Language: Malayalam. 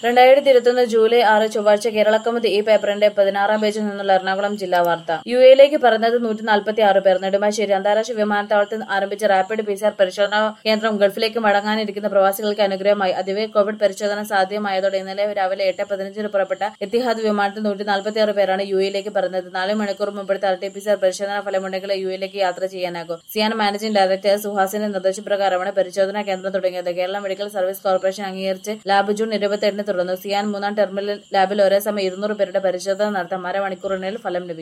രണ്ടായിരത്തി ഇരുപത്തൊന്ന് ജൂലൈ ആറ് ചൊവ്വാഴ്ച കേരളക്കമത് ഈ പേപ്പറിന്റെ പതിനാറാം പേജിൽ നിന്നുള്ള എറണാകുളം ജില്ലാ വാർത്ത യു എയിലേക്ക് പറഞ്ഞത് നൂറ്റി നാൽപ്പത്തി ആറ് പേർ നെടുമ്പാശ്ശേരി അന്താരാഷ്ട്ര വിമാനത്താവളത്തിൽ ആരംഭിച്ച റാപ്പിഡ് പി സി ആർ പരിശോധനാ കേന്ദ്രം ഗൾഫിലേക്ക് മടങ്ങാനിരിക്കുന്ന പ്രവാസികൾക്ക് അനുഗ്രഹമായി അതിവേ കോവിഡ് പരിശോധന സാധ്യമായതോടെ ഇന്നലെ രാവിലെ എട്ട് പതിനഞ്ചിന് പുറപ്പെട്ട എത്തിഹാദ് വിമാനത്തിൽ നൂറ്റി നാൽപ്പത്തി ആറ് പേരാണ് യു എയിലേക്ക് പറഞ്ഞത് നാല് മണിക്കൂർ മുമ്പത്തെ R T P C R പരിശോധനാ ഫലമുണ്ടെങ്കിൽ യു എയിലേക്ക് യാത്ര ചെയ്യാനാകും സിയാൻ മാനേജിംഗ് ഡയറക്ടർ സുഹാസിന്റെ നിർദ്ദേശപ്രകാരമാണ് പരിശോധനാ കേന്ദ്രം തുടങ്ങിയത് കേരള മെഡിക്കൽ സർവീസ് കോർപ്പറേഷൻ അംഗീകരിച്ച് ലാബ് ജൂൺ ഇരുപത്തിയെട്ടിന് തുറന്നു സിയാൻ മൂന്നാം ടെർമിനൽ ലാബിൽ ഒരേ സമയം ഇരുന്നൂറ് പേരുടെ പരിശോധന നടത്താം അരമണിക്കൂറിനുള്ളിൽ ഫലം ലഭിക്കും